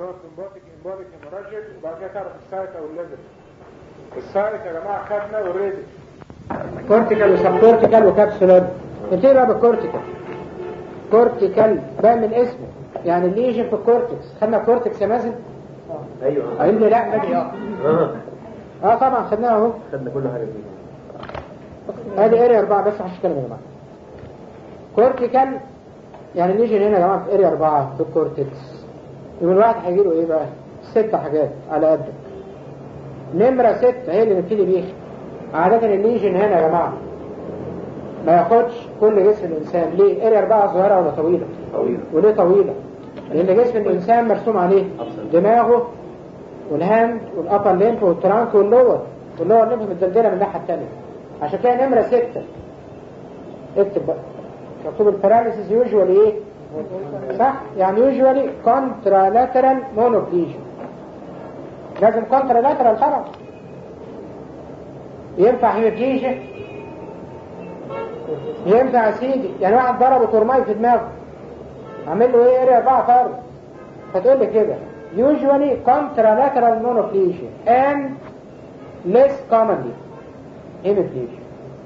اللي هو سمبوتيك امبوليك هيموراجيك وبعد كده تعرف السايت او الليفل السايت يا جماعه خدنا اوريدي كورتيكال وسب كورتيكال وكابسولار نبتدي بقى بالكورتيكال كورتيكال بقى من اسمه يعني الليجن في الكورتكس خدنا كورتكس يا مازن ايوه قال لي لا نجي اه اه اه طبعا خدناها اهو خدنا كل حاجه فيه ادي اريا اربعه بس عشان كده يا جماعه كورتيكال يعني الليجن هنا يا جماعه في اريا اربعه في الكورتكس يبقى الواحد هيجي له ايه بقى؟ ست حاجات على قدك نمرة ستة هي اللي نبتدي بيها عادة الليجن هنا يا جماعة ما ياخدش كل جسم الإنسان ليه؟ اريا أربعة صغيرة ولا طويلة؟ طويل وليه طويلة؟ لأن جسم الإنسان مرسوم عليه دماغه والهاند والأبر ليمف والترانك واللور واللور ليمف متدلدلة من الناحية التانية عشان كده نمرة ستة اكتب بقى مكتوب الباراليسيس يوجوالي ايه؟ صح؟ يعني يوجوالي كونترالاترال مونوبليجن لازم كونترالاترال طبعا ينفع هيموبليجن ينفع يا سيدي يعني واحد ضربه ترماي في دماغه عامل له ايه اريا اربعه فرد فتقول لي كده usually contralateral monoplegia and less commonly hemiplegia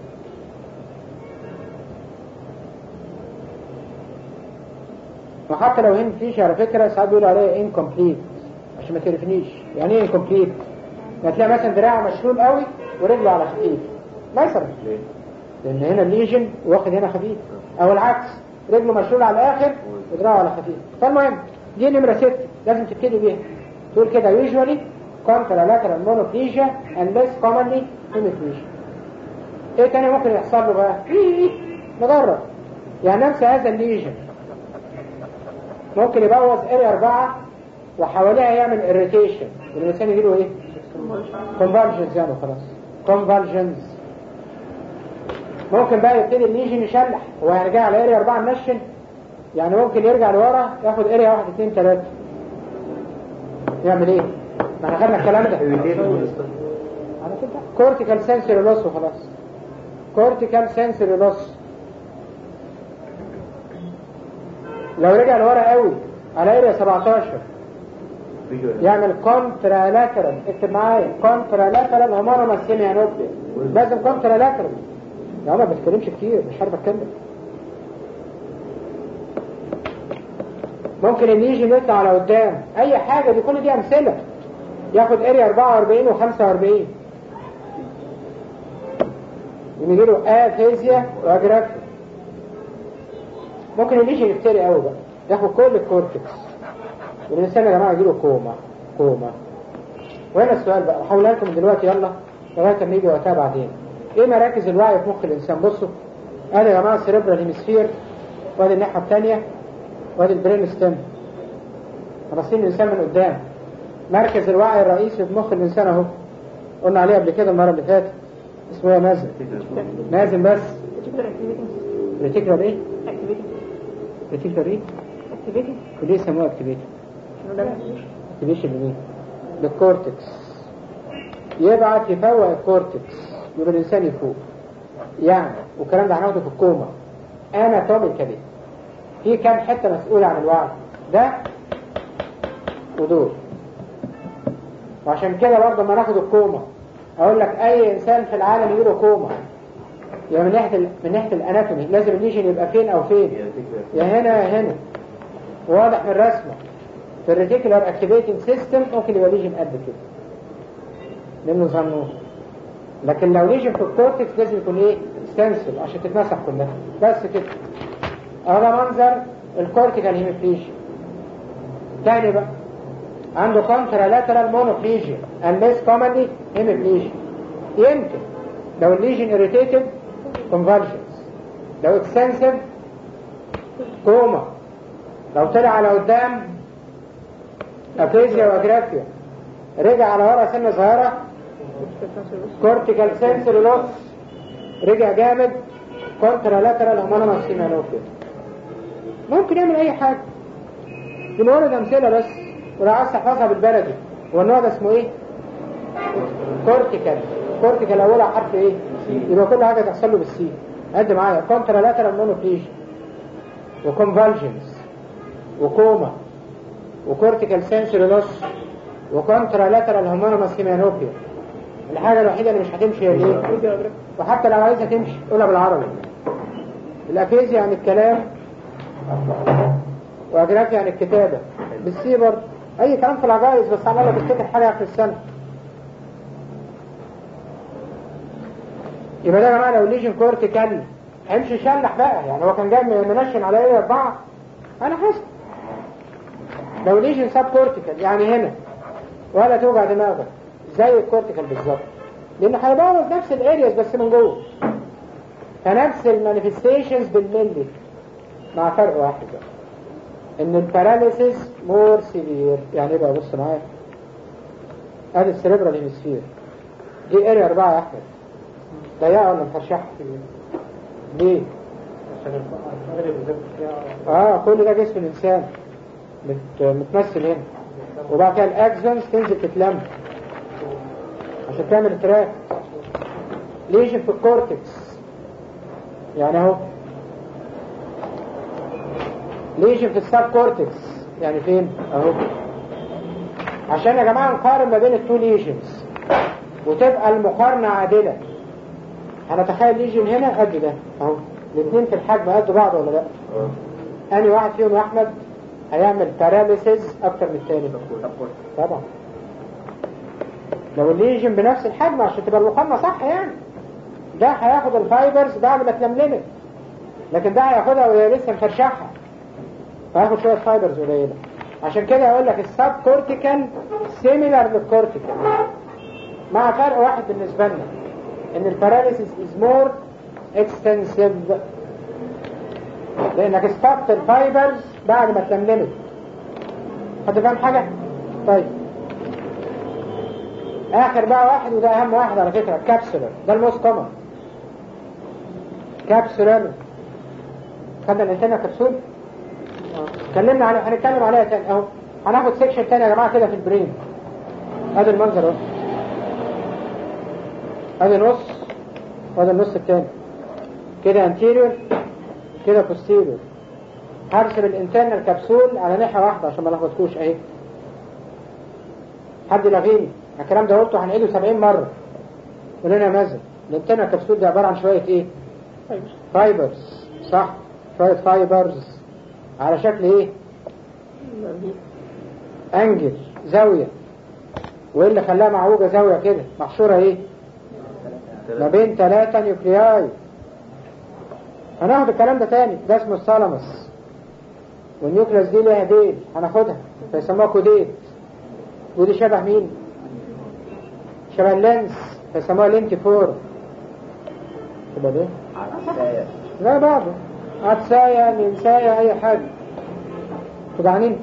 وحتى لو hemiplegia على فكرة ساعات بيقولوا عليها incomplete عشان ما تعرفنيش يعني ايه incomplete يعني تلاقي مثلا دراعه مشلول قوي ورجله على خفيف مثلا ليه؟ لان هنا الليجن واخد هنا خفيف او العكس رجله مشلول على الاخر ودراعه على خفيف فالمهم دي نمرة ست لازم تبتدي بيها تقول كده usually contralateral monoplegia and less commonly hemiplegia ايه تاني ممكن يحصل له بقى نجرب يعني نفس هذا الليجن ممكن يبوظ اريا اربعة وحواليها يعمل irritation والانسان يجيله ايه convulsions يعني خلاص convulsions ممكن بقى يبتدي الليجن يشلح هو هيرجع على اريا اربعة منشن يعني ممكن يرجع لورا ياخد اريا واحد اتنين تلاتة يعمل ايه؟ ما احنا خدنا الكلام ده على كده كورتيكال سنسوري لوس وخلاص كورتيكال سنسوري لوس لو رجع لورا قوي على اريا 17 يعمل كونترالاترال اكتب معايا كونترالاترال هومونوماس سيميانوبلي لازم كونترالاترال يا عم ما بتكلمش كتير مش عارف اتكلم ممكن الليجن يطلع على قدام اي حاجة دي كل دي امثلة ياخد اريا 44 و45 يجي له افيزيا واجرافيا ممكن الليجن يفتري قوي بقى ياخد كل الكورتكس والانسان يا جماعه يجي له كوما كوما وهنا السؤال بقى هقولها لكم دلوقتي يلا لغايه ما يجي وقتها بعدين ايه مراكز الوعي في مخ الانسان بصوا ادي يا جماعه السيربرال هيمسفير وادي الناحيه الثانيه وادي البرين ستيم راسين الانسان من قدام مركز الوعي الرئيسي في مخ الانسان اهو قلنا عليه قبل كده المره اللي فاتت اسمه ايه مازن مازن بس ريتيكولار ايه؟ ريتيكولار ايه؟ وليه سموه اكتيفيتي؟ اكتيفيشن لمين؟ للكورتكس يبعت يفوق الكورتكس يبقى الانسان يفوق يعني والكلام ده هناخده في الكوما اناتوميكالي في كام حته مسؤوله عن الوعي ده ودول وعشان كده برضه لما ناخد الكوما اقول لك اي انسان في العالم يجيله كوما يبقى من ناحيه ال... من ناحيه الاناتومي لازم الليجن يبقى فين او فين يا هنا يا هنا واضح من الرسمه في الريتيكولار اكتيفيتنج سيستم ممكن يبقى ليجن قد كده لانه ظنوه لكن لو ليجن في الكورتكس لازم يكون ايه ستنسل عشان تتمسح كلها بس كده هذا منظر الكورتيكال هيميبليجيا تاني بقى عنده كونترالاترال مونوبليجيا and less commonly hemiplegia يمكن لو الليجن irritated convulsions لو extensive كوما لو طلع على قدام افيزيا واجرافيا رجع على ورا سنة صغيرة كورتيكال سنسوري لوس رجع جامد كونترالاترال هومونوماس سيمانوفيا ممكن يعمل اي حاجة بنورد امثلة بس ولو عايز تحفظها بالبلدي هو النوع ده اسمه ايه كورتيكال كورتيكال اولها حرف ايه يبقى كل حاجة تحصل له بالسي قد معايا كونترالاترال مونوبليجيا وكونفالجنز وكوما وكورتيكال سنسوري لوس وكونترا لاترال هومونوماس هيمانوبيا الحاجة الوحيدة اللي مش هتمشي هي الايه؟ وحتى لو عايزة تمشي قولها بالعربي الافيزيا عن الكلام واجرافيا عن الكتابة بالسي برضه اي كلام في العجائز بس عمالة بتفتكر حاجة في السنة يبقى ده يا جماعة لو ليجن كورتيكال هيمشي شلح بقى يعني هو كان جاي منشن على ايه اربعة انا حاسس لو ليجن ساب كورتيكال يعني هنا ولا توجع دماغك زي الكورتيكال بالظبط لانه هيبوظ نفس الارياز بس من جوه فنفس المانيفستيشنز بالملي مع فرق واحد بقى ان الباراليسيس مور سيفير يعني ايه بقى بص معايا ادي السريبرال هيمسفير دي اريا اربعة يا احمد ضيقة ولا مفرشحة ليه؟ عشان المغرب بالذات فيها اه كل ده جسم الانسان مت... متمثل هنا وبعد كده الاكسونز تنزل تتلم عشان تعمل تراك ليجن في الكورتكس يعني اهو ليجن في السب كورتكس يعني فين اهو عشان يا جماعه نقارن ما بين التو ليجنز وتبقى المقارنه عادله هنتخيل ليجن هنا قد ده اهو الاثنين في الحجم قد بعض ولا لا اني واحد فيهم يا احمد هيعمل باراليسيز اكتر من الثاني طبعا لو الليجن بنفس الحجم عشان تبقى المقارنه صح يعني ده هياخد الفايبرز بعد ما اتلملمت لكن ده هياخدها وهي لسه مفرشحها فهياخد شويه فايبرز قليله عشان كده اقول لك السب كورتيكال سيميلار للكورتيكال مع فرق واحد بالنسبه لنا ان الباراليسيس از مور اكستنسيف لانك استفت الفايبرز بعد ما اتلملمت حد فاهم حاجه طيب اخر بقى واحد وده اهم واحد على فكره كابسولر ده الموست كومن كابسولر خدنا الانتنا كبسول اتكلمنا عليه هنتكلم عليها تاني اهو هناخد سيكشن تاني يا جماعه كده في البرين ادي المنظر اهو ادي نص وادي النص التاني كده انتيريور كده بوستيريور هرسم الانترنال كبسول على ناحيه واحده عشان ما لخبطكوش اهي حد لغيني الكلام ده قلته هنعيده 70 مره قلنا مازن الانترنال كبسول دي عباره عن شويه ايه فايبرز صح شويه فايبرز على شكل ايه انجل زاويه وايه اللي خلاها معوجه زاويه كده محشوره ايه ما بين ثلاثة نيوكلياي هناخد الكلام ده تاني ده اسمه الثالاموس والنيوكليس دي ليها ديل هناخدها فيسموها كوديت ودي شبه مين شبه اللينس فيسموها لينتي فور تبقى ده لا بعضه عدساية ننساية اي حاجة تدعنين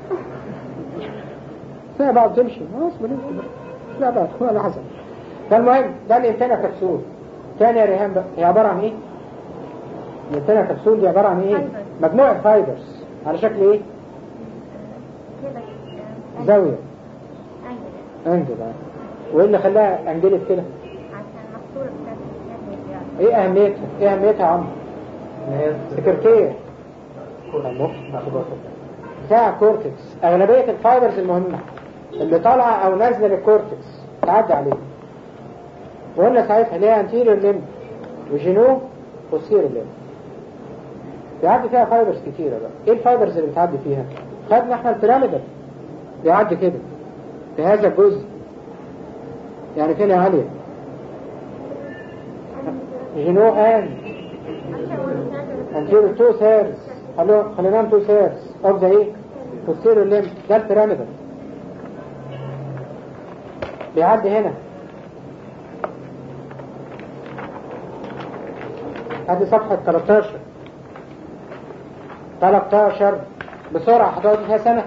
لا بعض تمشي خلاص بنمشي لا بعض ولا حسن فالمهم ده الانتنا كبسول تاني يا ريهام بقى هي عبارة عن ايه الانتنا كبسول دي عبارة عن ايه مجموعة فايبرز على شكل ايه زاوية انجل آه. وايه اللي خلاها انجلت كده ايه اهميتها ايه اهميتها يا عم سكرتير بتاع كورتكس اغلبية الفايبرز المهمة اللي طالعة او نازلة للكورتكس تعدي عليه وقلنا ساعتها ليها انتيريور ليم وجينو وسيريور ليم بيعدي فيها فايبرز كتيرة بقى ايه الفايبرز اللي بتعدي فيها خدنا احنا البيراميدال بيعدي كده في هذا الجزء يعني فين يا عالية جينو ان انتيريور تو سيرز خليناهم تو سيرز اوف ذا ايه posterior limb ده البيراميدال بيعدي هنا ادي صفحة 13 13 بسرعة هتقعد فيها سنة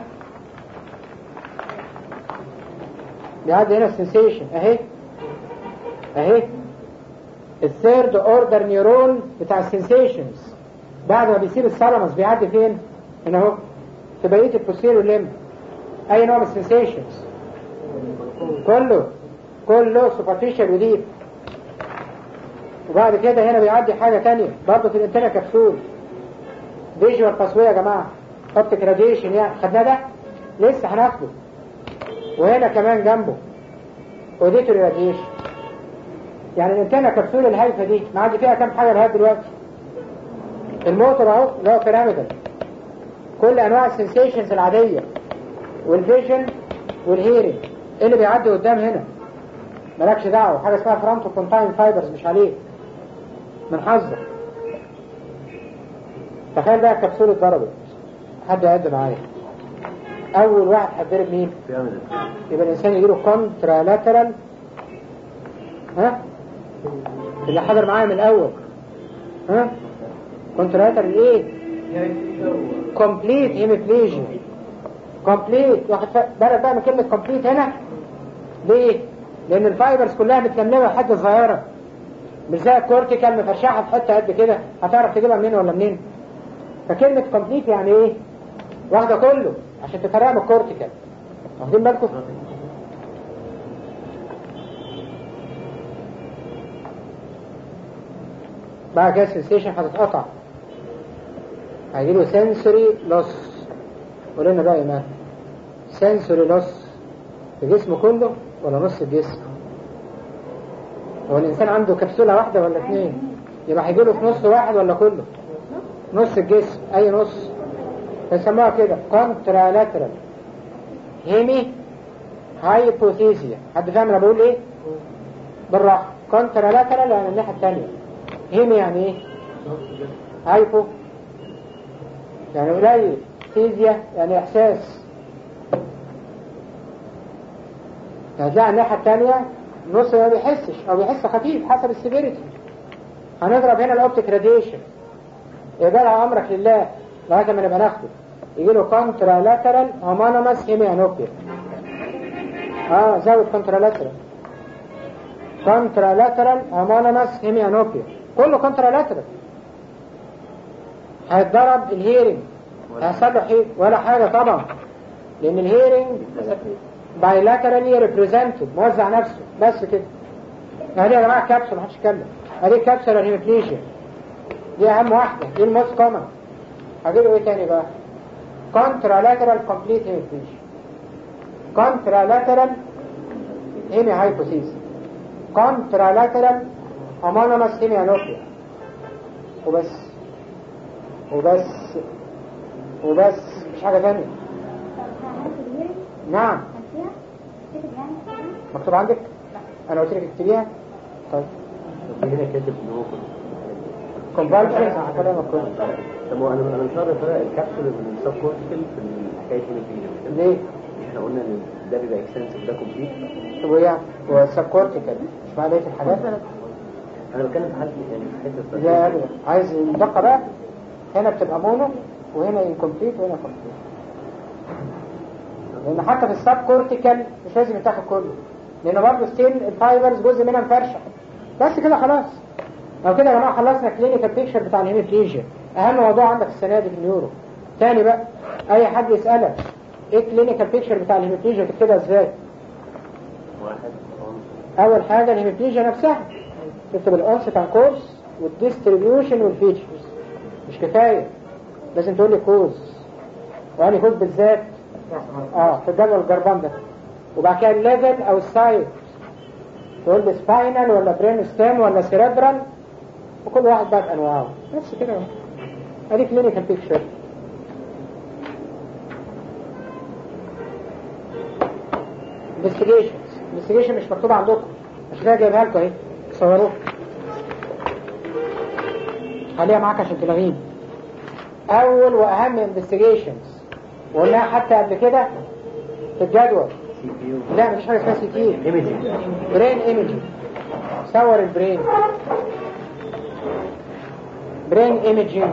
بيعدي هنا السنسيشن اهي اهي الثيرد اوردر نيورون بتاع السنسيشنز بعد ما بيسيب الثالاموس بيعدي فين؟ هنا اهو في بقية البوستيريور ليم اي نوع من السنسيشنز كله كله سوبرفيشال وديب وبعد كده هنا بيعدي حاجة تانية برضه في الانتنا كبسول فيجوال تصوير يا جماعة اوبتيك راديشن يعني خدنا ده لسه هناخده وهنا كمان جنبه اوديتوري راديشن يعني الانتنة كبسول الهايفة دي ما عاد فيها كام حاجة لغاية دلوقتي الموتور اهو اللي هو بيراميدال كل انواع السنسيشنز العادية والفيجن والهيرنج ايه اللي بيعدي قدام هنا مالكش دعوة حاجة اسمها فرونتو كونتاين فايبرز مش عليك من حظك تخيل بقى الكبسولة اتضربت حد يعد معايا اول واحد هتضرب مين يبقى الانسان يجيله كونترا لاترال ها اللي حضر معايا من الاول ها كونترا لاترال ايه كومبليت هيميبليجيا كومبليت واخد بالك بقى من كلمه كومبليت هنا ليه لان الفايبرز كلها متلملمه حته صغيره مش زي الكورتيكال مفرشحه في حته قد كده هتعرف تجيبها منين ولا منين فكلمه كومبليت يعني ايه واخده كله عشان تفرقها من الكورتيكال واخدين بالكم بعد كده السنسيشن هتتقطع هيجيله سنسوري لوس قول لنا بقى يا ايمان سنسوري لوس في جسمه كله ولا نص الجسم هو الانسان عنده كبسوله واحده ولا اثنين يبقى هيجيله في نص واحد ولا كله نص الجسم اي نص بيسموها كده كونترا لاترال هيمي هايبوثيزيا حد فاهم انا بقول ايه بالراحه كونترا لاترال يعني الناحيه الثانيه هيمي يعني ايه هايبو يعني قليل فيزيا يعني احساس يعني تلاقي الناحيه الثانيه نص ما بيحسش او بيحس خفيف حسب السيفيريتي هنضرب هنا الاوبتيك راديشن يبقى امرك لله لغايه ما نبقى ناخده يجي له كونترا لاترال هومونوماس هيميانوبيا اه زود كونترا لاترال كونترا لاترال هومونوماس هيميانوبيا كله كونترا لاترال هيتضرب الهيرنج هيحصل له حاجه ولا حاجه طبعا لان الهيرنج بايلاترالي ريبريزنتد موزع نفسه بس كده هذه يا جماعه كابسول محدش يتكلم هذه كابسول هيميبليشيا دي اهم واحده دي الموست كومن هجيله ايه تاني بقى contralateral complete hemiplegia contralateral hemihypothesis contralateral homonymous hemianopia وبس وبس وبس مش حاجة تانية نعم مكتوب عندك انا قلت لك اكتبيها طيب هنا كاتب ان هو كونفالشن هكذا مكتوب طب هو انا انا مش عارف افرق الكبسول من السب كورتيكال في الحكايه هنا فين ليه؟ احنا قلنا ان ده بيبقى اكستنسيف ده كومبليت طب ويعني هو السبكورتيكال مش معنى ايه في الحاجات انا بتكلم في حاجه يعني في حته زي قالوا عايز دقة بقى هنا بتبقى مونو وهنا انكمبليت وهنا كومبليت لان حتى في السب كورتيكال مش لازم يتاخد كله لان برضه ستيل الفايبرز جزء منها مفرشح بس كده خلاص لو كده يا جماعه خلصنا كلينيكال بيكشر بتاع الهيميبليجيا اهم موضوع عندك السنه دي في النيورو تاني بقى اي حد يسالك ايه كلينيكال بيكشر بتاع الهيميبليجيا تكتبها ازاي واحد اول حاجه الهيميبليجيا نفسها تكتب الاونس بتاع كورس والديستريبيوشن والفيتشرز مش كفايه لازم تقول لي كوز واني كوز بالذات اه في الجدول الجربان ده وبعد كده الليفل او السايت تقول لي سباينال ولا برين ستيم ولا سيريبرال وكل واحد بقى بانواعه نفس كده اهو. ادي كلينيكال بيكتشر انفستيجيشنز انفستيجيشن مش مكتوب عندكم عشان كده جايبها لكم اهي صوروها خليها معاك عشان تلاقيه اول واهم انفستيجيشنز وقلناها حتى قبل كده في الجدول سي بي يو لا مفيش حاجه اسمها سي تي ايميجنج برين ايمجنج صور البرين برين ايمجنج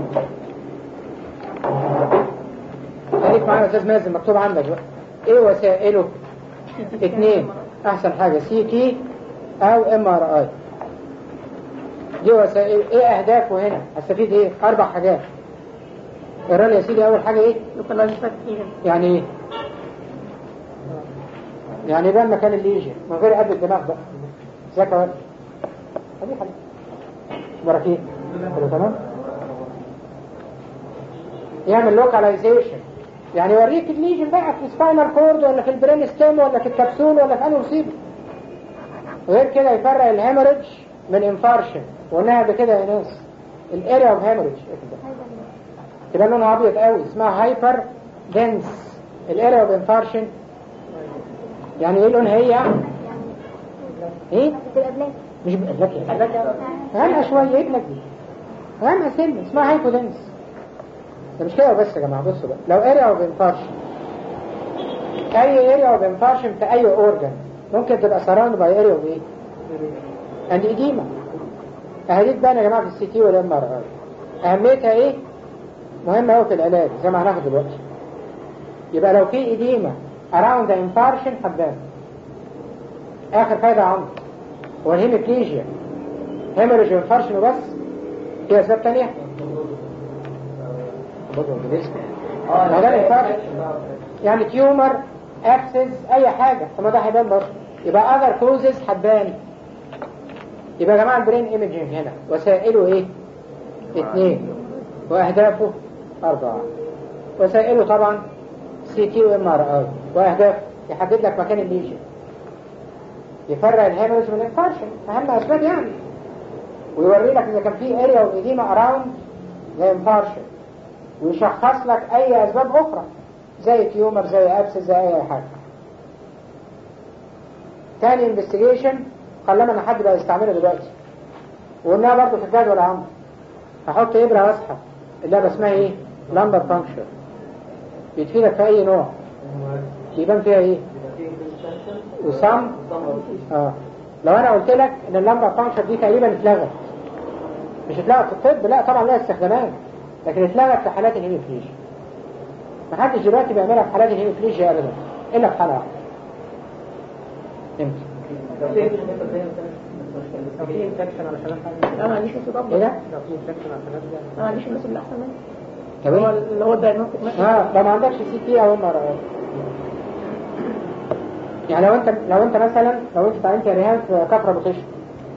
خليك معايا يا استاذ مازن مكتوب عندك بقى ايه وسائله اثنين احسن حاجه سي تي او ام ار اي دي وسائل ايه اهدافه هنا هستفيد ايه اربع حاجات اقرا لي يا سيدي اول حاجه ايه يعني ايه يعني يبان مكان الليجن من غير قبل الدماغ بقى ازيك يا ولد حبيبي حبيبي اخبارك ايه كله تمام يعمل لوكاليزيشن يعني يوريك الليجن بقى في السباينال كورد ولا في البرين ستيم ولا في الكبسول ولا في انهي مصيبه غير كده يفرق الهيموريدج من انفارشن وقلناها قبل كده يا ناس الاريا اوف هيموريدج تبقى لونها ابيض قوي اسمها هايبر دنس الاريا اوف انفارشن يعني ايه لونها هي ايه بتبقى بلاك مش بلاك غامقه شويه ايه بلاك دي غامقه سن اسمها هايبودنس ده مش كده بس يا جماعه بصوا بقى لو اريا اوف انفارشن اي اريا اوف انفارشن في اي اورجان ممكن تبقى سراوند باي اريا اوف ايه اند اديما اهدي تبان يا جماعه في السي تي والام ار اي اهميتها ايه مهمه قوي في العلاج زي ما هناخد دلوقتي يبقى لو في اديما اراوند انفارشن هتبان اخر فايده عندي هو الهيميبليجيا هيموريج انفارشن وبس في اسباب تانية ما ده الانفارشن يعني تيومر ابسس اي حاجة طب ما ده هيبان برضه يبقى اذر كوزز هتبان يبقى يا جماعة البرين ايمجنج هنا وسائله ايه اثنين واهدافه اربعة وسائله طبعا سي تي وام ار اي واهداف يحدد لك مكان الليجن يفرق الهيموريج من الانفارشن اهم اسباب يعني ويوري لك اذا كان في اريا اوف ايديما اراوند زي انفارشن ويشخص لك اي اسباب اخرى زي تيومر زي ابسس زي اي حاجه تاني انفستيجيشن خلما ان حد بقى يستعمله دلوقتي وقلناها برضه في الجدول عندي هحط ابره واسحب اللعبه اسمها ايه؟ لامبر بانكشر بتفيدك في اي نوع يبان فيها ايه؟ وسام اه لو انا قلت لك ان اللمبر بانكشر دي تقريبا اتلغت مش اتلغت في الطب لا طبعا لها استخدامات لكن اتلغت في حالات الهيموفليجيا محدش دلوقتي بيعملها في حالات الهيموفليجيا ابدا الا في حاله واحده امتى لو في انفكشن على شباب حاجة انا ما عنديش مصيبات ايه ده؟ لو في انفكشن على شباب ده انا ما عنديش مصيبة اللي احسن منه طب اللي هو ايه؟ اللي هو الدايجنوستيك ماشي اه لو ما عندكش سي تي او ام ار اي يعني لو انت لو انت مثلا لو انت اتعلمت يا ريهان في كفر ابو خشب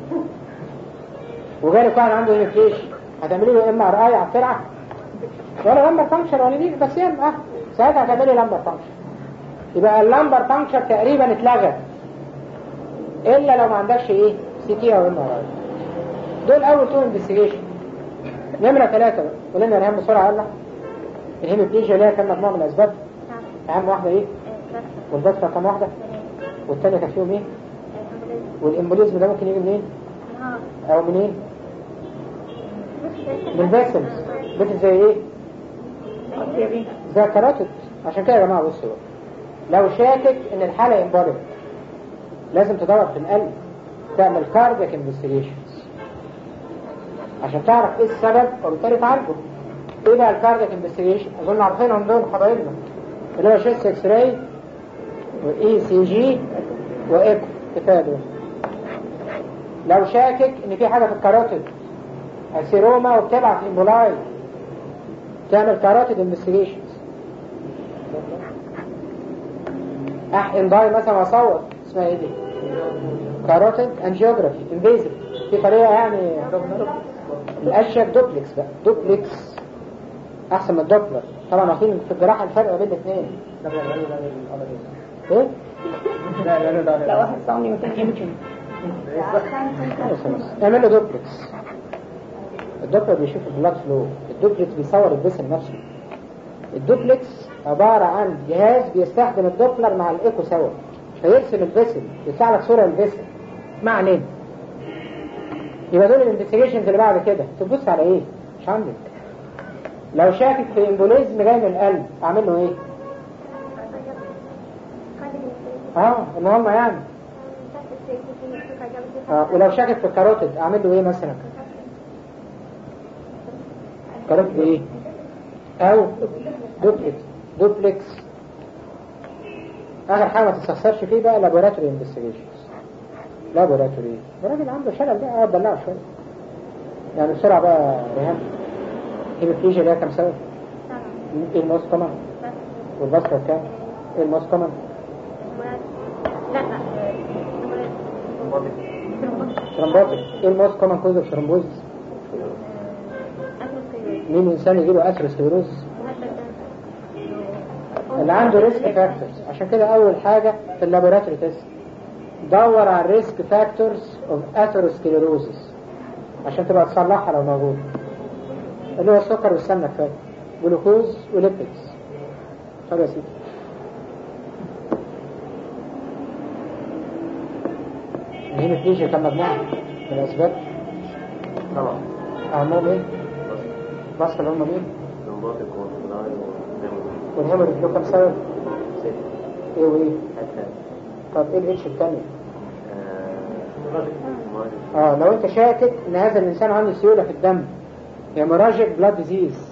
وجالك واحد عنده هيموفليشن هتعملي له ام ار اي على السرعه ولا لمبر فانكشن ولا دي بس يعني اه ساعتها هتعملي لمبر فانكشن يبقى اللمبر فانكشن تقريبا اتلغت الا لو ما عندكش ايه سي تي او ام ار اي دول اول تو انفستيجيشن نمره ثلاثه بقى قول لنا يا ريهان بسرعه يلا الهيموفليشيا ليها كم مجموعه من الاسباب اهم واحده ايه والبسطه كم واحده والثانيه كانت فيهم ايه والامبوليزم ده ممكن يجي منين او منين من الفيسلز بس زي ايه زي الكراتب عشان كده يا جماعه بصوا بقى. لو شاكك ان الحاله امبوليك لازم تدور في القلب تعمل كاردياك انفستيجيشنز عشان تعرف ايه السبب وبالتالي تعالجه ايه بقى الكاردياك انفستيجيشن اظن عارفينهم دول حبايبنا اللي هو شيست اكس راي واي سي جي وايكو كفايه دول لو شاكك ان في حاجه في الكاروتيد السيروما وبتبعت امبولاي تعمل كاروتيد انفستيجيشنز احقن باي مثلا واصور اسمها ايه دي كاروتيد انجيوجرافي انفيزيف في طريقه يعني الاشيك دوبلكس بقى دوبلكس احسن من الدوبلر طبعا واخدين في الجراحه الفرق بين الاثنين ده بيعملوا ده للأبد ايه ده بيعملوا ده لو واحد صامي مكان ايمجن نعمل له دوبلكس الدوبلر بيشوف البلاد فلو الدوبلكس بيصور الجسم نفسه الدوبلكس عبارة عن جهاز بيستخدم الدوبلر مع الايكو سوا فيرسم الفيسل يطلع لك صورة الفيسل ما علينا يبقى دول الانفستيجيشنز اللي بعد كده تبص على ايه مش عندك لو شاكك في امبوليزم جاي من القلب اعمل له ايه اه ان هم يعني اه ولو شاكك في الكاروتيد اعمل له ايه مثلا كاروتيد ايه او دوبلكس دوبلكس اخر حاجه ما تستخسرش فيه بقى لابوراتوري انفستيجيشنز لابوراتوري الراجل عنده شلل بقى اه دلعه شويه يعني بسرعه بقى ريهام هيموفليجيا ليها كام سبب؟ ايه الموست كومن؟ والبصره كام؟ ايه الموست كومن؟ لا ترومبوتيك ايه الموست كومن كوز اوف ترومبوزس؟ مين انسان يجيله اثيروسكليروز؟ اللي عنده ريسك فاكتورز عشان كده اول حاجة في اللابوراتوري تيست دور على الريسك فاكتورز اوف اثيروسكليروزس عشان تبقى تصلحها لو موجود اللي هو السكر والسمنة كفاية جلوكوز وليبيدز طب يا سيدي الهيموفيليا كم مجموعة من الأسباب طبعا أهمهم إيه؟ بس بس اللي هم مين؟ رومباتيك وفلاي وديمو والهيموريج له كم سبب؟ ست إيه وإيه؟ حتى طب إيه الإتش التانية؟ آه، اه لو انت شاكك ان هذا الانسان عنده سيولة في الدم هيموراجيك بلاد ديزيز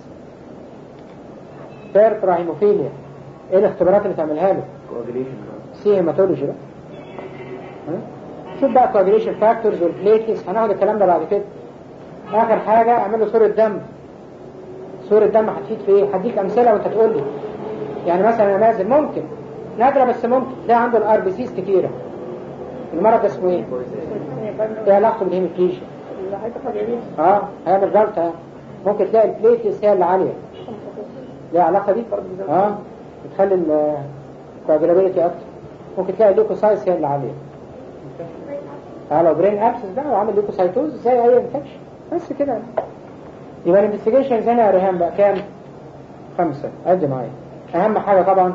بيرترا هيموفيليا ايه الاختبارات اللي تعملها له coagulation. سي هيماتولوجي بقى ها؟ شوف بقى كواجريشن فاكتورز والبليتلز هناخد الكلام ده بعد كده اخر حاجة اعمل له صورة دم صورة دم هتفيد في ايه هديك امثلة وانت تقول لي يعني مثلا يا مازن ممكن نادرة بس ممكن تلاقي عنده الار بي سيز كتيرة المرض ده اسمه ايه؟ ايه علاقته بالهيموفيليا اه هيعمل جلطة ممكن تلاقي البليتلز هي اللي عالية ليها علاقة دي؟ اه بتخلي الكواجلابيلتي اكتر ممكن تلاقي الليوكوسايتس هي اللي عالية اه لو برين ابسس بقى وعامل ليوكوسايتوز زي اي انفكشن بس كده يبقى الانفستيجيشن هنا يا ريهام بقى كام؟ خمسة عد معايا اهم حاجة طبعا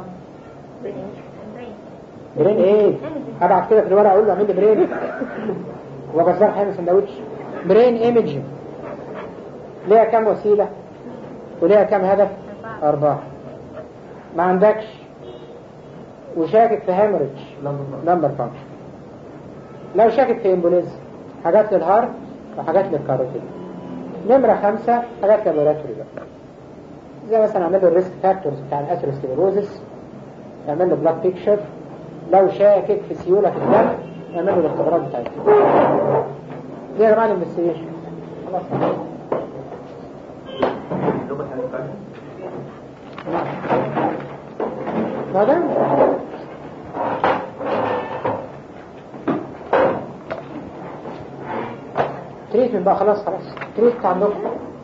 برين ايه؟ هبعت كده في الورقة اقول له اعمل لي برين وجزار حامل سندوتش برين ايمجنج ليها كام وسيلة وليها كام هدف أربعة ما عندكش وشاكك في هامرج نمبر فانكشن لو شاكك في امبوليزم حاجات للهارت وحاجات للكاروتيد نمرة خمسة حاجات لابوراتوري بقى زي مثلا اعمل له الريسك فاكتورز بتاع الاثيروسكليروزس اعمل له بلاد بيكشر لو شاكك في سيولة في الدم اعمل له الاختبارات بتاعتها دي يا جماعة الانفستيجيشن خلاص ما ده تريتمنت بقى خلاص خلاص تريتمنت عندكم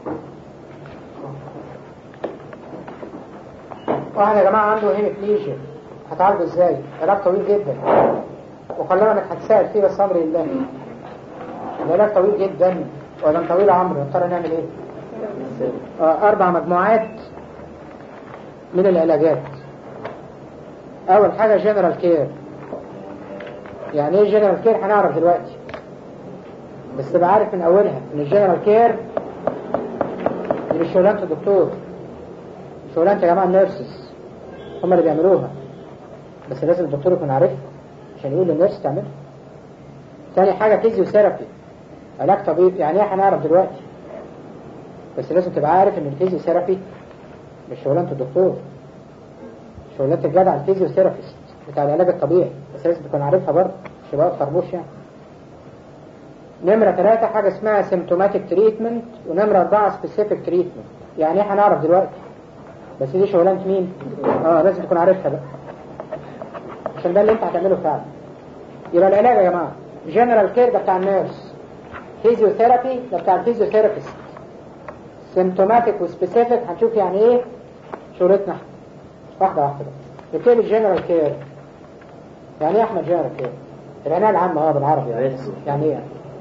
واحد يا جماعة عنده هيموفيليجيا هتعالجه ازاي؟ علاج طويل جدا وخلونا انك هتساعد فيه بس امر الله العلاج طويل جدا ولا طويل عمرو نضطر نعمل ايه؟ آه، اربع مجموعات من العلاجات اول حاجة جنرال كير يعني ايه جنرال كير هنعرف دلوقتي بس تبقى عارف من اولها ان الجنرال كير دي مش شغلانة الدكتور شغلانة يا جماعة النيرسز هم اللي بيعملوها بس لازم الدكتور يكون عارفها عشان يقول للنيرس تعملها تاني حاجة فيزيوثيرابي علاج طبيب يعني ايه هنعرف دلوقتي بس لازم تبقى عارف ان الفيزيوثيرابي مش شغلانة الدكتور شغلانة الجدع الفيزيوثيرابيست بتاع العلاج الطبيعي بس لازم تكون عارفها برضه مش تبقى خربوش يعني نمرة ثلاثة حاجة اسمها سيمتوماتيك تريتمنت ونمرة أربعة سبيسيفيك تريتمنت يعني ايه هنعرف دلوقتي بس دي شغلانة مين؟ اه لازم تكون عارفها بقى عشان ده اللي انت هتعمله فعلا يبقى العلاج يا جماعة جنرال كير ده بتاع النيرس فيزيوثيرابي ده بتاع الفيزيوثيرابيست سيمتوماتيك وسبيسيفيك هنشوف يعني ايه شغلتنا احنا واحدة واحدة بقى نبتدي بالجنرال كير يعني ايه احمد جنرال كير؟ العناية العامة اه بالعربي يعني يعني ايه يعني؟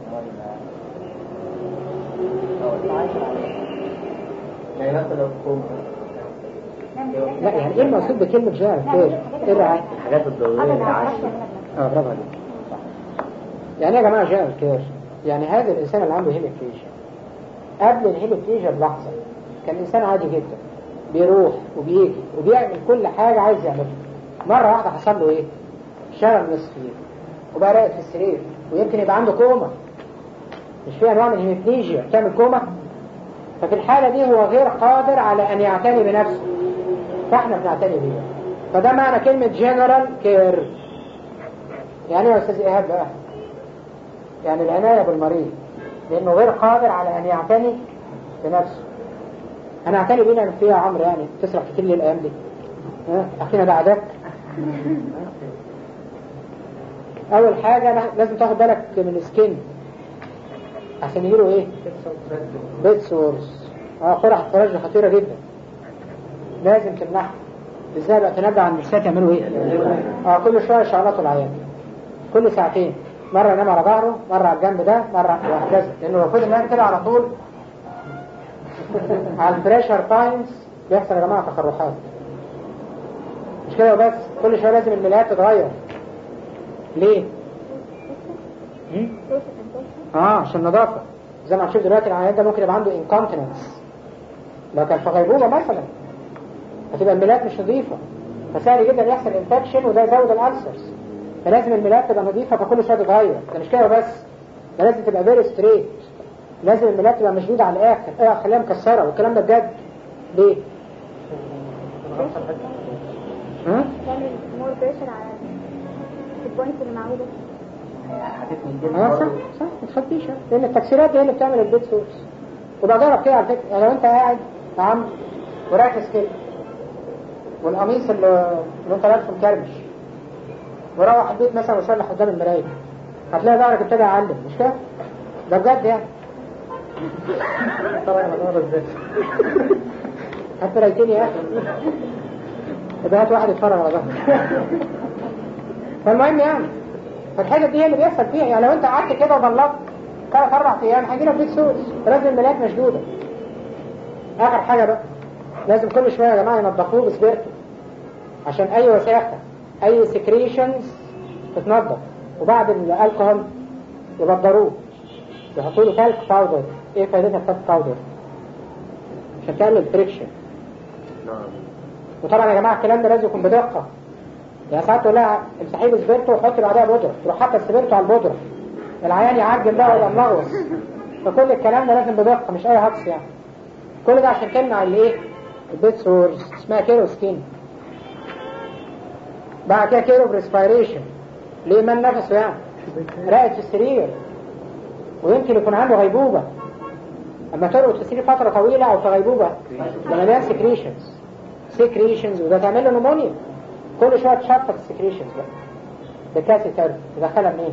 يعني مثلا لو كوما لا يعني ايه المقصود بكلمة جنرال كير؟ ايه الرعاية؟ الحاجات الضرورية للعيش اه برافو عليك يعني ايه يا جماعة جنرال كير؟ يعني هذا الانسان اللي عنده هيموفليجيا قبل الهيموفليجيا بلحظة كان انسان عادي جدا بيروح وبيجي وبيعمل كل حاجة عايز يعملها مرة واحدة حصل له ايه؟ شلل نصفي وبقى راقد في السرير ويمكن يبقى عنده كوما مش في انواع من الهيموفليجيا بتعمل كوما ففي الحالة دي هو غير قادر على ان يعتني بنفسه فاحنا بنعتني بيه فده معنى كلمة جنرال كير يعني ايه يا استاذ ايهاب بقى يعني العناية بالمريض لانه غير قادر على ان يعتني بنفسه انا اعتني بيه نعمل فيها يا عمرو يعني تسرح كتير ليه الايام دي ها اخينا بعدك اول حاجة لازم تاخد بالك من السكين عشان يجيله ايه بيت سورس اه قرح فرج خطيرة جدا لازم تمنعها ازاي بقى تنبه على النسات يعملوا ايه اه كل شويه يشعلطوا العيان كل ساعتين مره ينام على ظهره مره على الجنب ده مره وهكذا لانه لو فضل نايم كده على طول على البريشر تايمز بيحصل يا جماعه تخرجات مش كده وبس كل شويه لازم الملايات تتغير ليه؟ هم؟ اه عشان نظافه زي ما هنشوف دلوقتي العيان ده ممكن يبقى عنده انكونتيننس لو كان في غيبوبه مثلا هتبقى الملايات مش نظيفه فسهل جدا يحصل انفكشن وده يزود الالسرز فلازم الملايات تبقى نظيفه فكل شويه تتغير ده مش كده بس ده لازم تبقى فيري ستريت لازم الملايات تبقى مشدوده على الاخر اه خليها مكسره والكلام ده بجد ليه؟ ها؟ تعمل مور بريشر على البوينت اللي معموله اه صح صح ما تخبيش اه. لان التكسيرات هي اللي بتعمل البيت سورس وبقى جرب كده على فكره يعني لو انت قاعد يا عم وراكز كده والقميص اللي, اللي انت لابسه مكرمش وروح البيت مثلا وصلح قدام المرايه هتلاقي ظهرك ابتدى يعلم مش كده؟ ده بجد يعني طبعا الموضوع ده ازاي هات مرايتين يا اخي يبقى هات واحد يتفرج على ظهرك فالمهم يعني فالحاجة دي هي اللي بيحصل فيها يعني لو انت قعدت كده وبلغت ثلاث اربع ايام هيجيلك بيت سوس لازم الملايات مشدودة اخر حاجة بقى لازم كل شوية يا جماعة ينضفوه بسبيرتو عشان اي وساخة اي سكريشنز تتنضف وبعد الالكهول يبدروه يحطوا له تلك باودر ايه فائدتها التلك باودر عشان تعمل فريكشن نعم وطبعا يا جماعه الكلام ده لازم يكون بدقه يعني ساعات تقول لها امسحي له سبيرتو وحطي بعدها بودره تروح حاطه السبيرتو على البودره العيان يعجن بقى ويبقى ملغوص فكل الكلام ده لازم بدقه مش اي هجص يعني كل ده عشان تمنع الايه البيت سورز اسمها كيرو سكين بعد كده كيرو بريسبيريشن ليه من نفسه يعني راقد في السرير ويمكن يكون عنده غيبوبه اما ترقد في السرير فتره طويله او في غيبوبه ده مليان سكريشنز سكريشنز وده تعمل له نمونيا كل شويه تشفط السكريشنز بقى ده كاسيتر تدخلها منين؟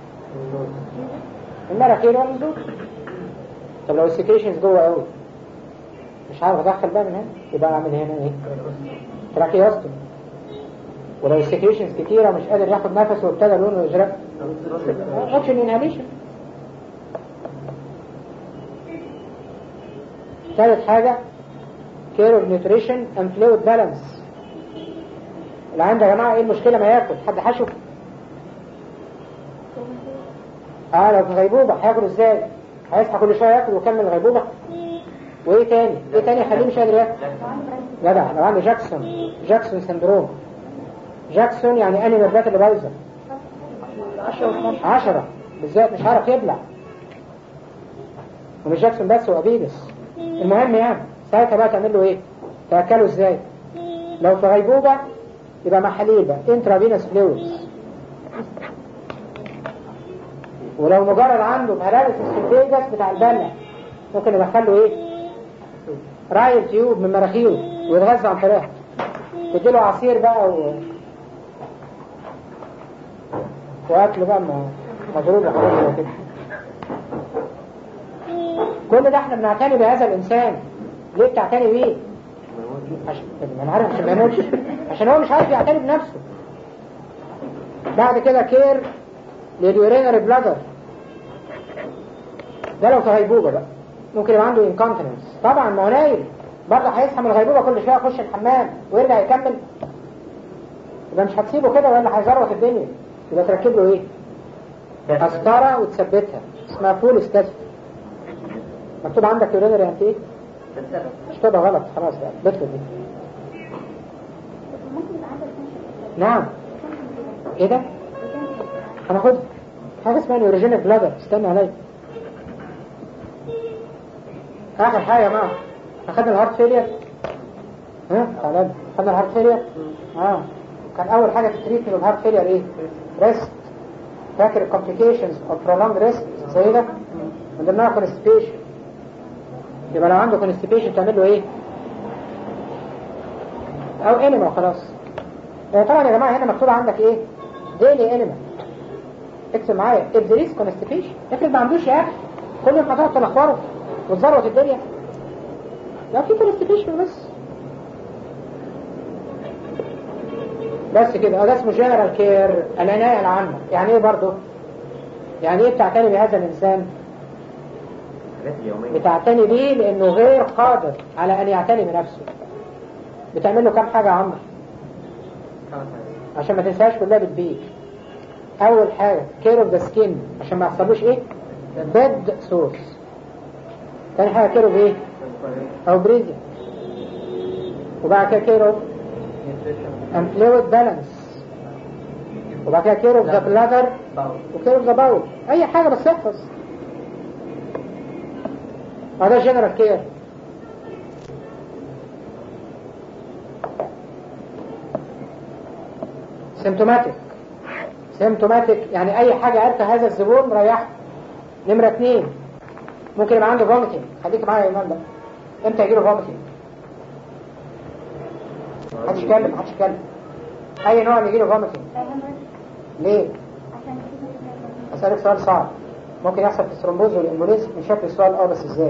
المراخير ولا الزور طب لو السكريشنز جوه قوي مش عارف ادخل بقى من هنا يبقى اعمل هنا ايه؟ تراكيوستومي ولو السكريشنز كتيره مش قادر ياخد نفسه وابتدى لونه يزرق اوبشن انهاليشن ثالث حاجه كير اوف نيوتريشن اند فلويد بالانس اللي عنده يا جماعه ايه المشكله ما ياكل حد حشو اه لو في غيبوبه هياكل ازاي هيصحى كل شويه ياكل ويكمل الغيبوبه وايه تاني ايه تاني يخليه مش قادر ياكل جدع لو عنده جاكسون جاكسون سندروم جاكسون يعني انهي النرفات اللي بايظه عشرة بالذات مش عارف يبلع ومش جاكسون بس وابيدس المهم يعني ساعتها بقى تعمل له ايه تاكله ازاي لو في غيبوبه يبقى محاليل بقى انترافينوس فلويدز ولو مجرد عنده باراليسيس في الفيجاس بتاع البلع ممكن يدخل له ايه رايل تيوب من مراخيره ويتغذى عن طريقها تديله عصير بقى و... واكل بقى م- مضروب وحاجات زي كده كل ده احنا بنعتني بهذا الانسان ليه بتعتني بيه؟ عشان ما انا عارف عشان ما يموتش عشان هو مش عارف يعتني بنفسه بعد كده كير لليورينري بلادر ده لو في غيبوبه بقى ممكن يبقى عنده انكونتيننس طبعا ما هو نايم برضه هيصحى من الغيبوبه كل شويه يخش الحمام ويرجع يكمل يبقى مش هتسيبه كده ولا هيزروت الدنيا يبقى تركب له ايه؟ قسطره وتثبتها اسمها فول ستاتيك مكتوب عندك يورينري انت ايه؟ مش كده غلط خلاص بقى بكتب دي ممكن يبقى عندك function. نعم ايه ده؟ هناخد حاجه اسمها نيوروجينيك بلادر استنى عليا اخر حاجه يا جماعه اخدنا الهارت فيلير ها تعالى خدنا الهارت فيلير اه كان اول حاجه في التريتمنت اوف هارت فيلير ايه ريست فاكر الكومبليكيشنز اوف prolonged ريست زي ده من ضمنها كونستيبيشن يبقى لو عنده كونستيبيشن تعمل له ايه او انيما خلاص آه، طبعا يا جماعه هنا مكتوب عندك ايه ديلي انيما اكتب معايا if there is constipation افرض ما عندوش يا اخي كل ما هتقعد تلخبره وتزروت الدنيا لو في constipation بس بس كده ده اسمه جنرال كير العناية العامة يعني ايه برضه يعني ايه بتعتني بهذا الانسان الحاجات اليومية بتعتني بيه لانه غير قادر على ان يعتني بنفسه بتعمل له كام حاجة يا عمرو عشان ما تنساش كلها بتبيك اول حاجة كير اوف ذا سكين عشان ما يحصلوش ايه بيد سورس تاني حاجة كير اوف ايه او بريزي وبعد كده كير اوف and fluid balance وبعد كده كير اوف ذا بلادر وكير اوف ذا باول اي حاجة بس احفظ هذا جنرال كير سيمتوماتيك سيمتوماتيك يعني اي حاجة عرفت هذا الزبون ريحه نمرة اثنين ممكن يبقى عنده فوميتنج خليك معايا يا ايمان بقى امتى يجيله فوميتنج محدش يتكلم محدش يتكلم اي نوع اللي يجيله فوميتنج ليه عشان كده اسالك سؤال صعب ممكن يحصل في الثرومبوز والامبوليز من شكل السؤال اه بس ازاي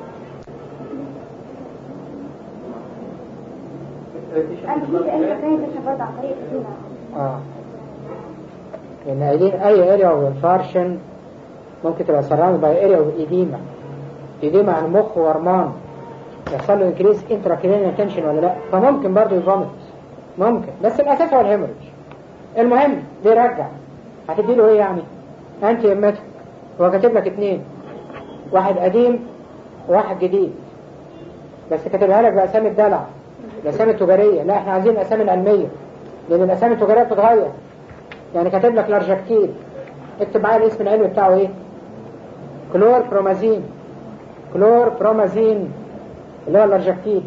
انا في اي مكان برضه عن طريق الدنيا اه لان قايلين اي اريا اوف انفارشن ممكن تبقى سراوند باي اريا اوف ايديما ايديما عن مخ ورمان يحصل له انكريز انتراكرينيال تنشن ولا لا فممكن برضه يفومت ممكن بس الاساس هو الهيموريج المهم بيرجع هتدي له ايه يعني انتي امتك هو كاتب لك اتنين واحد قديم وواحد جديد بس كاتبها لك باسامي الدلع الاسامي التجاريه لا احنا عايزين الاسامي العلميه لان الاسامي التجاريه بتتغير يعني كاتب لك لارجكتيل اكتب معايا الاسم العلمي بتاعه ايه كلور برومازين كلور برومازين اللي هو الارجكتيل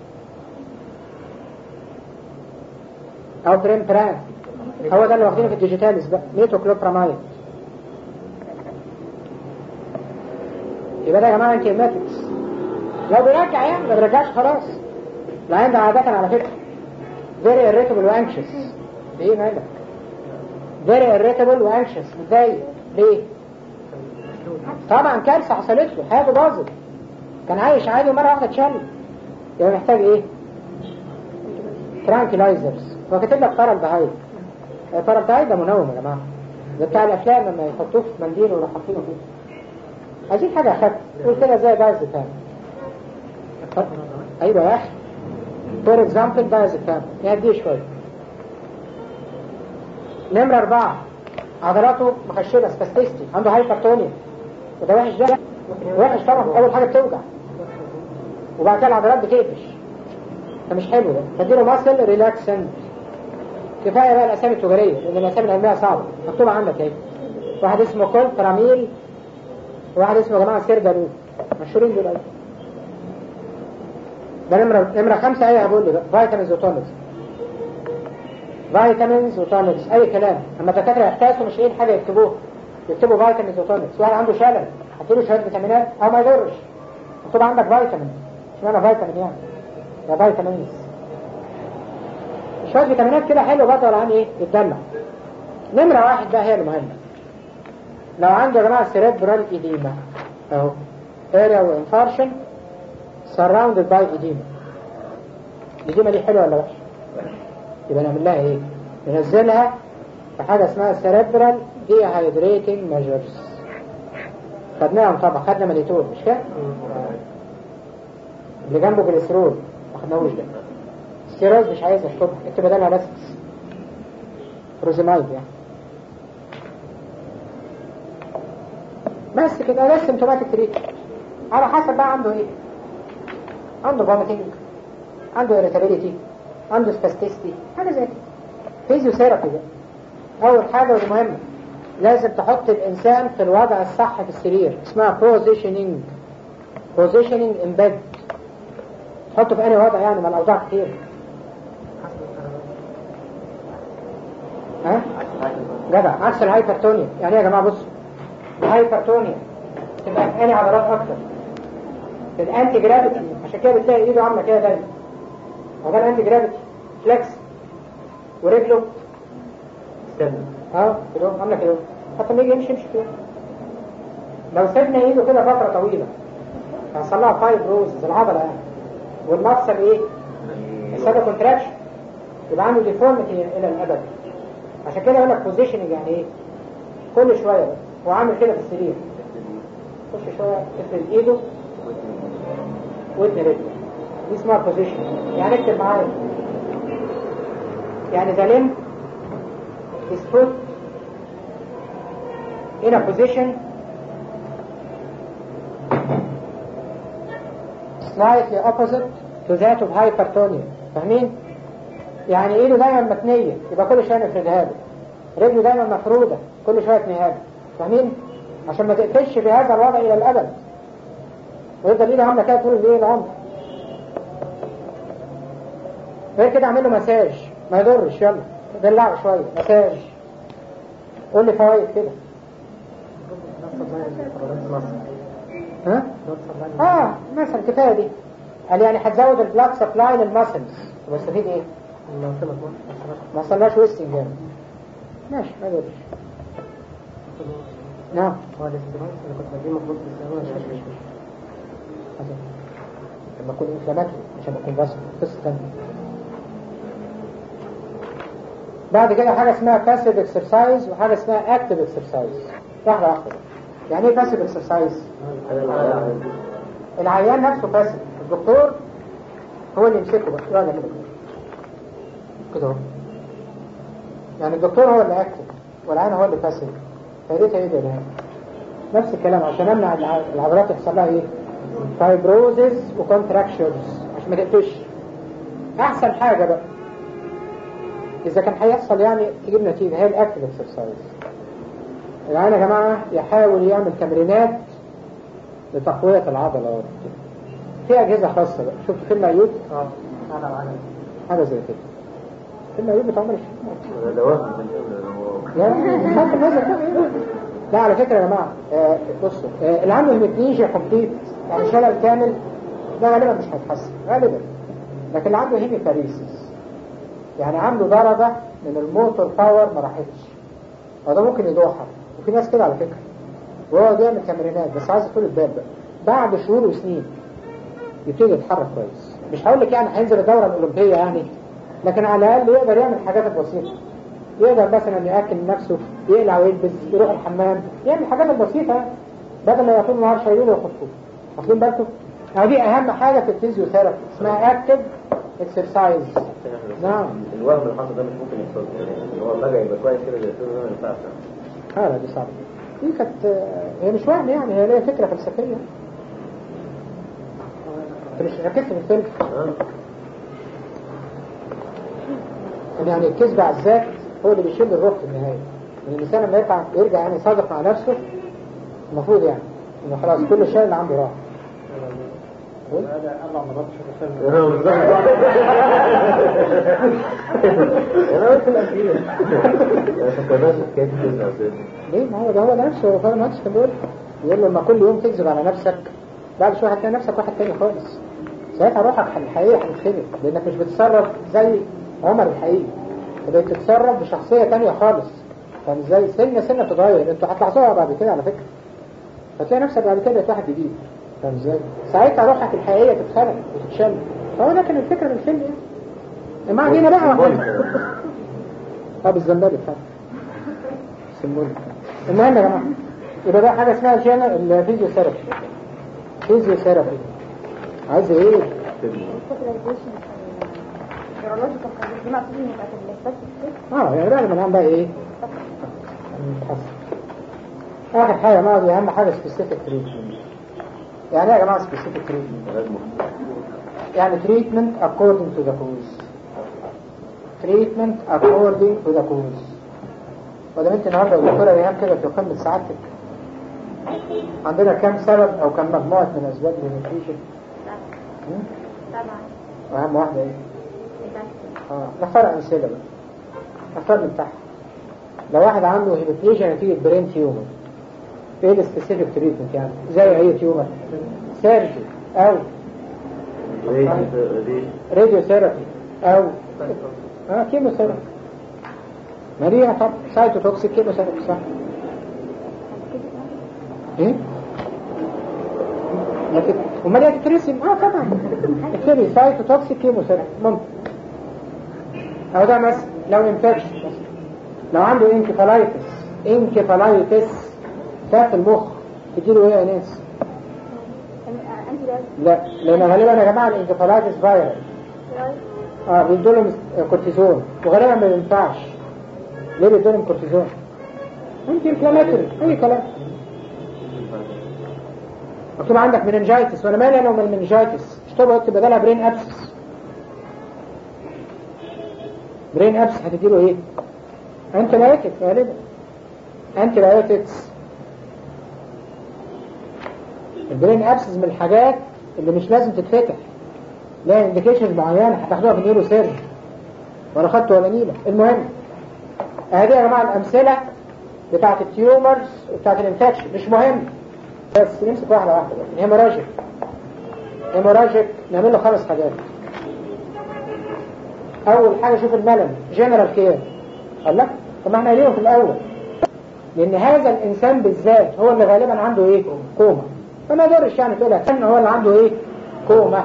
او بريم بران هو ده اللي واخدينه في الديجيتاليس بقى ميتو كلوبرامايد يبقى ده يا جماعه انتي ماتكس لو بيرجع يعني ما بيرجعش خلاص العين ده عادة على فكرة very irritable وانكشس ايه مالك very irritable وانكشس متضايق ليه طبعا كارثة حصلت له حياته باظت كان عايش عادي ومرة واحدة اتشل يبقى محتاج ايه ترانكلايزرز هو كاتب لك بارالدهايد البارالدهايد ده منوم يا جماعة ده بتاع الافلام لما يحطوه في منديل ويروحوا حاطينه فيه عايزين حاجة اخف قول كده زي دايزيبام ايوه يا اخي فور اكزامبل دايزيبام يهديه شوية نمرة أربعة عضلاته مخشبة سباستيستي عنده هايبرتونيا وده وحش ده وحش طبعا أول حاجة بتوجع وبعد كده العضلات بتقفش فمش حلو ده فاديله ماسل ريلاكسنت كفاية بقى الأسامي التجارية لأن الأسامي العلمية صعبة مكتوبة عندك اهي واحد اسمه كول تراميل وواحد اسمه يا جماعة سيرجالو مشهورين دول أيضا ده نمرة نمرة خمسة ايه هقول لي بقى فيتامينز وتونكس فيتامينز وتونكس اي كلام اما الدكاترة يحتاسوا مش ايه حاجة يكتبوها يكتبوا فيتامينز وتونكس واحد عنده شلل هتديله شوية فيتامينات او ما يضرش مكتوب عندك فيتامين اشمعنى فيتامين يعني ده فيتامينز شوية فيتامينات كده حلوة بقى عن ايه يتدلع نمرة واحد بقى هي المهمة لو عنده يا جماعة سيريبرال ايديما اهو اريا وانفارشن surrounded by edema الإديمة دي حلوة ولا وحشة؟ يبقى نعمل لها ايه؟ ننزلها في حاجة اسمها cerebral dehydrating measures خدناهم طبعا خدنا مانيتول مش كده؟ اللي جنبه جليسرول ما خدناهوش ده ستيرويد مش عايز اشربها اكتب بدلها بس بروزيمايد يعني بس كده ده سيمتوماتيك تريت على حسب بقى عنده ايه عنده فوميتنج عنده irritability عنده spasticity حاجة زي كده فيزيوثيرابي ده أول حاجة ودي مهمة لازم تحط الإنسان في الوضع الصح في السرير اسمها positioning positioning in bed تحطه في أي وضع يعني ما الأوضاع كتير ها؟ جدع عكس الهايبرتونيا يعني ايه يا جماعة بصوا الهايبرتونيا تبقى في أي عضلات أكتر الانتي جرافيتي عشان كده بتلاقي ايده عامله كده دايما هو ده الانتي جرافيتي فليكس ورجله استنى اه كده عامله كده حتى لما يجي يمشي يمشي كده لو سيبنا ايده كده فتره طويله هيحصل لها فايبروز العضله يعني والمفصل ايه؟ يحصل له كونتراكشن يبقى عنده ديفورميتي الى الابد عشان كده يقول لك بوزيشننج يعني ايه كل شويه بقى. هو عامل كده في السرير كل شويه افرد ايده واتني رجله دي اسمها بوزيشن يعني اكتب معايا يعني the limb is put in a position slightly opposite to that of hypertonia فاهمين؟ يعني ايده دايما متنية يبقى كل شوية نفردها له رجله دايما مفرودة كل شوية تنيها له فاهمين؟ عشان ما تقفش في هذا الوضع إلى الأبد ويفضل ايده عاملة كده طول الايه العمر غير كده اعمل له مساج ما يضرش يلا دلعه شوية مساج قول لي فوائد كده ها؟ اه مثلا كفايه دي قال يعني هتزود البلاد سبلاي للماسلز وبستفيد ايه؟ ما وصلناش ويستنج يعني ماشي ما يضرش نعم هو الاستيرويد اللي كنت بديه المفروض تستخدمه مش مش لما اكون انفلاماتوري مش لما اكون رسم قصه ثانيه بعد كده حاجه اسمها باسيف اكسرسايز وحاجه اسمها اكتيف اكسرسايز واحده واحده يعني ايه باسيف اكسرسايز؟ العيان نفسه باسيف الدكتور هو اللي يمسكه بقى يقعد يعمل كده كده اهو يعني الدكتور هو اللي اكتف والعيان هو اللي باسيف فايدتها ايه ده ده؟ نفس الكلام عشان امنع الع- العضلات يحصل لها ايه؟ فايبروزز وكونتراكشنز عشان ما تقفش احسن حاجه بقى اذا كان هيحصل يعني تجيب نتيجه هي الاكتف اكسرسايز العيان يا جماعه يحاول يعمل تمرينات لتقويه العضلات في اجهزه خاصه بقى شفت فيلم ايوب اه انا معانا حاجه زي كده فيلم ايوب بتاع عمر الشريف ده وهم في الفيلم هو لا بغض النظر. لا على فكرة يا جماعة آه، بصوا آه، اللي عنده هيمتنيجيا كومبليت يعني شلل كامل ده غالبا مش هيتحسن غالبا لكن اللي عنده هيميباريسيس يعني عنده درجة من الموتور باور ما راحتش وده ممكن يدوحر وفي ناس كده على فكرة وهو بيعمل تمرينات بس عايز طول البال بقى بعد شهور وسنين يبتدي يتحرك كويس مش هقول لك يعني هينزل الدورة الأولمبية يعني لكن على الأقل يقدر يعمل حاجات بسيطة يقدر مثلا يأكل نفسه يقلع ويلبس يروح الحمام يعمل حاجات بسيطة بدل ما يطول النهار شايلينه ويحطوه واخدين بالكم؟ دي أهم حاجة في الفيزيوثيرابي اسمها اكتف اكسرسايز نعم الوهم اللي حصل ده مش ممكن يحصل يعني ان هو فجأة يبقى كويس كده زي الفيلم ده ما ينفعش اه لا دي صعبة دي كانت هي مش وهم يعني هي ليها فكرة فلسفية انت مش ركزت في الفيلم ها؟ ان يعني الكذب على الذات هو اللي بيشيل الروح في النهاية ان الانسان لما يرجع يرجع يعني صادق مع نفسه المفروض يعني انه خلاص كل شيء اللي عنده راح هذا اربع مرات شوف الفيلم انا بالظبط انا قلت الاخير انا فكرناش في حكايه الفيلم اساسا ليه ما هو ده هو نفسه هو فاهم نفسه كان بيقول يقول له لما كل يوم تكذب على نفسك بعد شويه هتلاقي نفسك واحد تاني خالص ساعتها روحك الحقيقيه هتتخلق لانك مش بتتصرف زي عمر الحقيقي بقيت تتصرف بشخصيه تانية خالص فاهم ازاي سنه سنه بتتغير انتوا هتلاحظوها بعد كده على فكره هتلاقي نفسك بعد كده بقيت واحد جديد فاهم ازاي ساعتها روحك الحقيقيه تتخلق وتتشل فهو ده كان الفكره من الفيلم يعني ما علينا بقى طب الزنبلك فاهم سموني المهم يا جماعه يبقى ده حاجه اسمها جانا الفيزيوثيرابي فيزيوثيرابي عايز ايه؟ الفوكاليزيشن النيورولوجيكال كونديشن دي مقصود ان يبقى في الاثبات الست اه يعني بقى من بقى ايه؟ نتحسن. اخر حاجه يا جماعه دي اهم حاجه سبيسيفيك تريتمنت يعني ايه يا جماعه سبيسيفيك تريتمنت؟ يعني treatment according to the cause treatment according to the cause ودام انت النهارده الدكتوره ريهام كده في قمه سعادتك عندنا كم سبب او كم مجموعه من اسباب الهيموفيشن طبعا واهم واحده ايه؟ exactly. اه نختار امثله بقى نختار من تحت لو واحد عنده هيموفيشن نتيجه برين تيومر ايه السبيسيفيك تريتمنت يعني؟ زي اي تيومر سيرجي او راديو ثيرابي او اه كيمو ثيرابي ما دي طب سايتوتوكسيك كيمو ثيرابي صح ايه لكن امال هي تترسم اه طبعا اكتبي سايتوتوكسيك كيمو ثيرابي ممكن أو ده مثلا لو انفكشن لو عنده انكفالايتس انكفالايتس تحت المخ تديله ايه يا ناس؟ انت ده لا لان غالبا يا جماعه الانكفالايتس فايرال اه بيدوا لهم كورتيزون وغالبا ما بينفعش ليه بيدوا لهم كورتيزون؟ انت انفلاماتوري اي كلام مكتوب عندك مننجايتس وانا مالي انا ومن المننجايتس اشتغل اكتب بدلها برين ابسس برين ابسس هتديله ايه؟ انت بايوتكس غالبا انت بايوتكس البرين ابسس من الحاجات اللي مش لازم تتفتح لها انديكيشنز معينه هتاخدوها في نيرو سيرج ولا خدت ولا نيله المهم هذه يا جماعه الامثله بتاعت التيومرز وبتاعت الانفكشن مش مهم بس نمسك واحده واحده بقى. الهيموراجيك هيموراجيك نعمل له خمس حاجات اول حاجه شوف الملل جنرال كير قال لك طب ما احنا قايلينه في الاول لان هذا الانسان بالذات هو اللي غالبا عنده ايه كوما فما يقدرش يعني تقول لك ان هو اللي عنده ايه كوما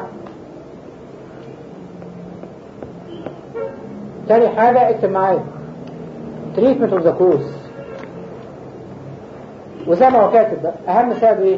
تاني حاجة اكتب معايا تريتمنت اوف ذا كوز وزي ما هو كاتب بقى اهم سبب ايه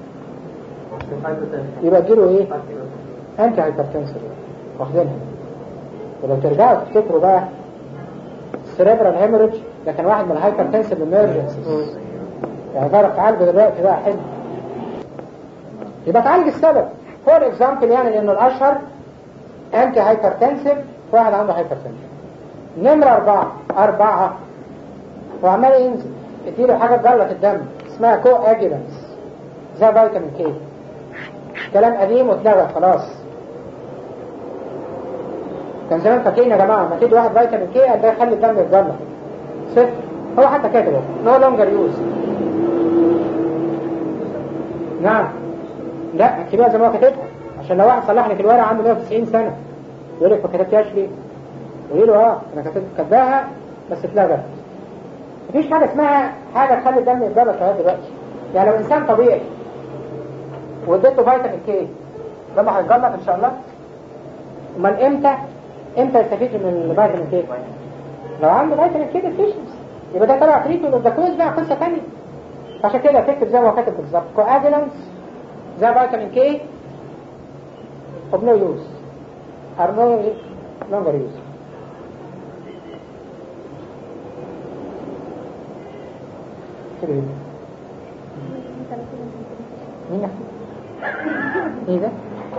يبقى اديله ايه انت هايبرتنسر واخدينها ولو ترجعوا تفتكروا بقى السريبرال هيموريدج ده كان واحد من الهايبرتنسر الامرجنسيز يعني تعرف تعالجه دلوقتي بقى حلو يبقى تعالج السبب هو الاكزامبل يعني لانه الاشهر انتي هايبرتنسيف واحد عنده هايبرتنسيف نمرة أربعة أربعة وعمال ينزل اديله حاجة تجلط الدم اسمها كو اجيلانس زي فيتامين كي كلام قديم واتلغى خلاص كان زمان فاكرين يا جماعة ما تدي واحد فيتامين كي قال ده يخلي الدم يتجلط صفر هو حتى كاتبه نو لونجر يوز نعم لا اكتبها زي ما هو كاتبها عشان لو واحد صلح لك الورقة عنده 190 سنة يقول لك ما كتبتهاش ليه؟ يقول له اه انا كتبت كتباها بس اتلغت مفيش حاجة اسمها حاجة تخلي الدم يتجلط لغاية دلوقتي يعني لو انسان طبيعي واديته فيتامين كي دمه هيتجلط ان شاء الله امال امتى امتى يستفيد من الفيتامين كي لو عنده فيتامين كي ديفيشنسي يبقى ده تبع تريتمنت اوف ذا كوز بقى قصة ثانية عشان كده تكتب زي ما هو كاتب بالظبط كواجلانس زي فيتامين كي of no use are no longer use كده ايه مين يحكي؟ ايه ده؟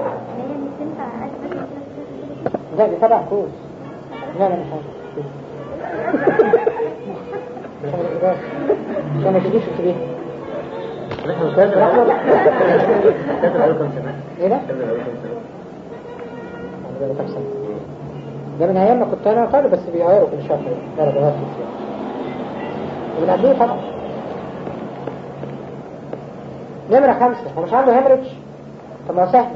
لا دي تبع كوز لا لا مش عارف عشان ما تجيش تجيش نحن كذا كذا بقاله كام سنة ايه ده؟ كذا بقاله كام سنة ده بقى كام سنة؟ ده من ايام ما كنت انا طالب بس بيغيروا كل شهر لا لا بغير كتير ومن قبليه طبعا نمرة خمسة هو مش عنده هيمريدج طب ما هو سهلة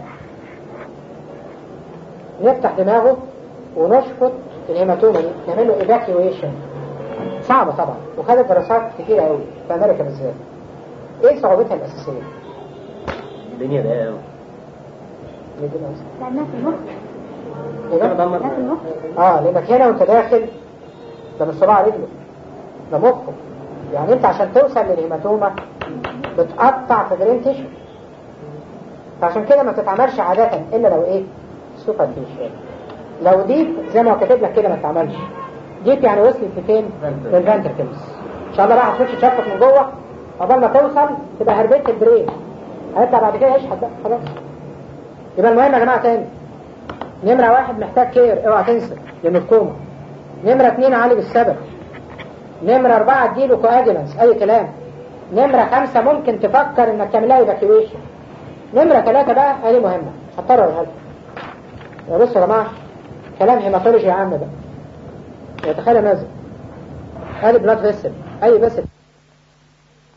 نفتح دماغه ونشفط الهيماتوما دي نعمل له ايفاكيويشن صعبة طبعا وخدت دراسات كتير قوي في امريكا بالذات ايه صعوبتها الاساسية؟ الدنيا ضيقة أوي ليه كده أصلاً؟ لأنها في المخ إيه ده؟ دمر لأنها في المخ اه لانك هنا وانت داخل ده مش صباع رجله ده مخه يعني انت عشان توصل للهيماتوما بتقطع في برين تيشو فعشان كده ما تتعملش عادة الا لو ايه سوبر تيشو لو ديب زي ما هو كاتب لك كده ما تتعملش ديب يعني وصلت لفين؟ للفانتركلز ان شاء الله بقى هتخش تشفط من جوه قبل ما توصل تبقى هربت البرين هيطلع بعد كده اشحت بقى خلاص يبقى المهم يا جماعه تاني نمرة واحد محتاج كير اوعى تنسى لانه في كوما نمرة اتنين عالج السبب نمرة اربعة اديله كواجلانس اي كلام نمرة خمسة ممكن تفكر انك تعمل لها ايفاكيويشن نمرة ثلاثة بقى هذه مهمة هضطر اقولها لكم يا بصوا يا جماعة كلام هيماتولوجي عام بقى يتخيل نازل ادي بلاد فيسل اي فيسل